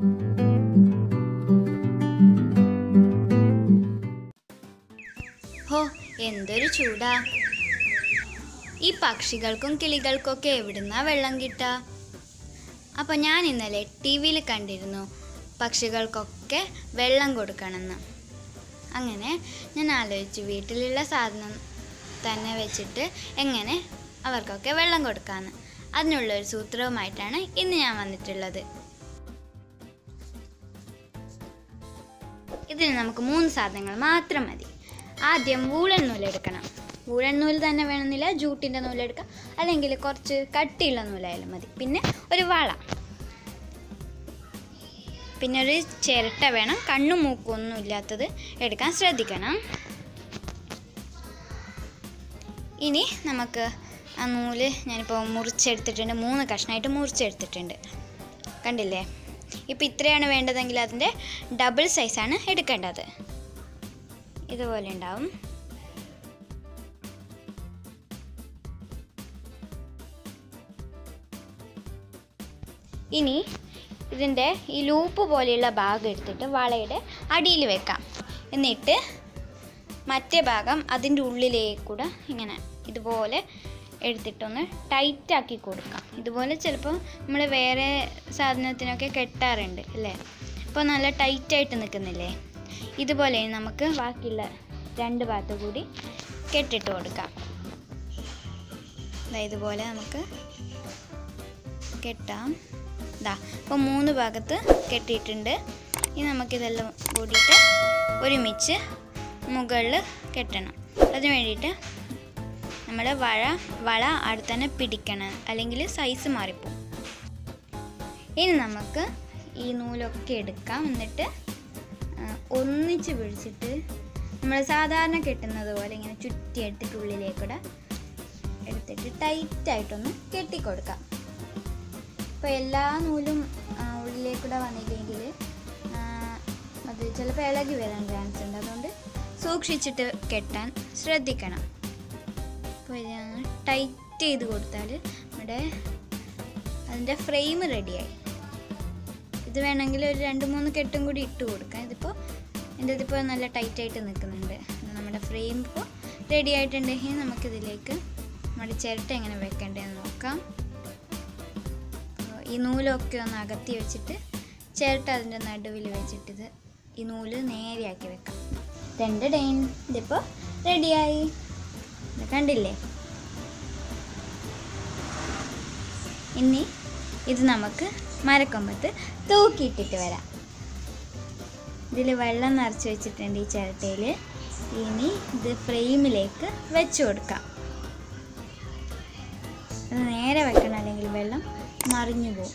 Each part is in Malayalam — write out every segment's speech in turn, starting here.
ഹോ എന്തൊരു ചൂടാ ഈ പക്ഷികൾക്കും കിളികൾക്കൊക്കെ എവിടുന്നാ വെള്ളം കിട്ടുക അപ്പോൾ ഞാൻ ഇന്നലെ ടി വിയിൽ കണ്ടിരുന്നു പക്ഷികൾക്കൊക്കെ വെള്ളം കൊടുക്കണമെന്ന് അങ്ങനെ ഞാൻ ആലോചിച്ചു വീട്ടിലുള്ള സാധനം തന്നെ വെച്ചിട്ട് എങ്ങനെ അവർക്കൊക്കെ വെള്ളം കൊടുക്കാമെന്ന് അതിനുള്ളൊരു സൂത്രവുമായിട്ടാണ് ഇന്ന് ഞാൻ വന്നിട്ടുള്ളത് ഇതിന് നമുക്ക് മൂന്ന് സാധനങ്ങൾ മാത്രം മതി ആദ്യം വൂളൻ നൂലെടുക്കണം വൂളൻ നൂല് തന്നെ വേണമെന്നില്ല ജൂട്ടിൻ്റെ നൂലെടുക്കാം അല്ലെങ്കിൽ കുറച്ച് കട്ടിയുള്ള നൂലായാലും മതി പിന്നെ ഒരു വള പിന്നെ ഒരു ചിരട്ട വേണം കണ്ണും മൂക്കും ഒന്നും ഇല്ലാത്തത് എടുക്കാൻ ശ്രദ്ധിക്കണം ഇനി നമുക്ക് ആ നൂല് ഞാനിപ്പോൾ മുറിച്ചെടുത്തിട്ടുണ്ട് മൂന്ന് കഷ്ണമായിട്ട് മുറിച്ചെടുത്തിട്ടുണ്ട് കണ്ടില്ലേ ഇപ്പം ഇത്രയാണ് വേണ്ടതെങ്കിൽ അതിൻ്റെ ഡബിൾ സൈസാണ് എടുക്കേണ്ടത് ഇതുപോലെ ഉണ്ടാവും ഇനി ഇതിൻ്റെ ഈ ലൂപ്പ് പോലെയുള്ള ഭാഗം എടുത്തിട്ട് വളയുടെ അടിയിൽ വെക്കാം എന്നിട്ട് മറ്റേ ഭാഗം അതിൻ്റെ ഉള്ളിലേക്കൂടെ ഇങ്ങനെ ഇതുപോലെ എടുത്തിട്ടൊന്ന് ടൈറ്റാക്കി കൊടുക്കാം ഇതുപോലെ ചിലപ്പോൾ നമ്മൾ വേറെ സാധനത്തിനൊക്കെ കെട്ടാറുണ്ട് അല്ലേ അപ്പോൾ നല്ല ടൈറ്റായിട്ട് നിൽക്കുന്നില്ലേ ഇതുപോലെ നമുക്ക് ബാക്കിയുള്ള രണ്ട് ഭാഗത്ത് കൂടി കെട്ടിട്ട് കൊടുക്കാം ദാ ഇതുപോലെ നമുക്ക് കെട്ടാം ഇതാ ഇപ്പോൾ മൂന്ന് ഭാഗത്ത് കെട്ടിയിട്ടുണ്ട് ഇനി നമുക്കിതെല്ലാം കൂടിയിട്ട് ഒരുമിച്ച് മുകളിൽ കെട്ടണം അതിന് വേണ്ടിയിട്ട് നമ്മൾ വഴ വള അവിടെ തന്നെ പിടിക്കണം അല്ലെങ്കിൽ സൈസ് മാറിപ്പോവും ഇനി നമുക്ക് ഈ നൂലൊക്കെ എടുക്കാം എന്നിട്ട് ആ, ഒന്നിച്ച് പിടിച്ചിട്ട് നമ്മൾ സാധാരണ കെട്ടുന്നത് പോലെ ഇങ്ങനെ ചുറ്റിയെടുത്തിട്ട് ഉള്ളിലേക്കൂടെ എടുത്തിട്ട് ടൈറ്റായിട്ടൊന്ന് കെട്ടിക്കൊടുക്കാം ഇപ്പോൾ എല്ലാ നൂലും ആ, ഉള്ളിലേക്കൂടെ വന്നില്ലെങ്കിൽ ആ, അത് ചിലപ്പോൾ ഇളകി വരാൻ ചാൻസ് ഉണ്ട് അതുകൊണ്ട് സൂക്ഷിച്ചിട്ട് കെട്ടാൻ ശ്രദ്ധിക്കണം അപ്പോൾ ഇത് ടൈറ്റ് ചെയ്ത് കൊടുത്താൽ നമ്മുടെ അതിൻ്റെ ഫ്രെയിം റെഡിയായി ഇത് വേണമെങ്കിൽ ഒരു രണ്ട് മൂന്ന് കെട്ടും കൂടി ഇട്ട് കൊടുക്കാം ഇതിപ്പോൾ എൻ്റെ ഇതിപ്പോൾ നല്ല ടൈറ്റായിട്ട് നിൽക്കുന്നുണ്ട് ഇത് നമ്മുടെ ഫ്രെയിം ഇപ്പോൾ റെഡി ആയിട്ടുണ്ടെങ്കിൽ നമുക്കിതിലേക്ക് നമ്മുടെ ചിരട്ട എങ്ങനെ വെക്കേണ്ടതെന്ന് നോക്കാം അപ്പോൾ ഈ നൂലൊക്കെ ഒന്ന് അകത്തി വെച്ചിട്ട് ചിരട്ട അതിൻ്റെ നടുവിൽ വെച്ചിട്ടിത് ഈ നൂല് നേരെയാക്കി വെക്കാം രണ്ട് ഡെയിൻ ഇതിപ്പോൾ റെഡിയായി ഇത് കണ്ടില്ലേ ഇനി ഇത് നമുക്ക് മരക്കൊമ്പത്ത് തൂക്കിയിട്ടിട്ട് വരാം ഇതിൽ വെള്ളം നിറച്ച് വെച്ചിട്ടുണ്ട് ഈ ചിരട്ടയിൽ ഇനി ഇത് ഫ്രെയിമിലേക്ക് വെച്ച് കൊടുക്കാം ഇത് നേരെ വെക്കണം അല്ലെങ്കിൽ വെള്ളം മറിഞ്ഞു പോകും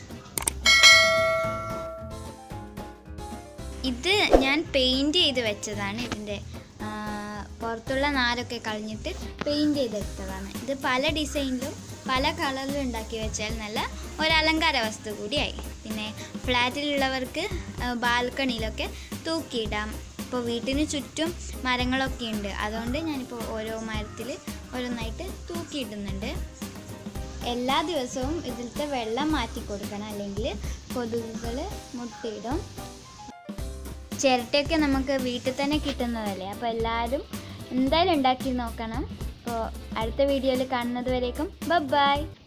ഇത് ഞാൻ പെയിൻറ് ചെയ്ത് വെച്ചതാണ് ഇതിൻ്റെ ആ, പുറത്തുള്ള നാരൊക്കെ കളഞ്ഞിട്ട് പെയിൻറ് ചെയ്തെടുത്തതാണ് ഇത് പല ഡിസൈനിലും പല കളറിലും ഉണ്ടാക്കി വെച്ചാൽ നല്ല ഒരു അലങ്കാര വസ്തു കൂടിയായി പിന്നെ ഫ്ലാറ്റിലുള്ളവർക്ക് ബാൽക്കണിയിലൊക്കെ തൂക്കിയിടാം ഇപ്പോൾ വീട്ടിന് ചുറ്റും മരങ്ങളൊക്കെ ഉണ്ട് അതുകൊണ്ട് ഞാനിപ്പോൾ ഓരോ മരത്തിൽ ഓരോന്നായിട്ട് തൂക്കിയിടുന്നുണ്ട് എല്ലാ ദിവസവും ഇതിലത്തെ വെള്ളം മാറ്റി കൊടുക്കണം അല്ലെങ്കിൽ കൊതുകുകൾ മുട്ടയിടും ചിരട്ടയൊക്കെ നമുക്ക് വീട്ടിൽ തന്നെ കിട്ടുന്നതല്ലേ അപ്പോൾ എല്ലാവരും എന്തായാലും ഉണ്ടാക്കി നോക്കണം അപ്പോൾ അടുത്ത വീഡിയോയിൽ കാണുന്നത് വരേക്കും ബൈ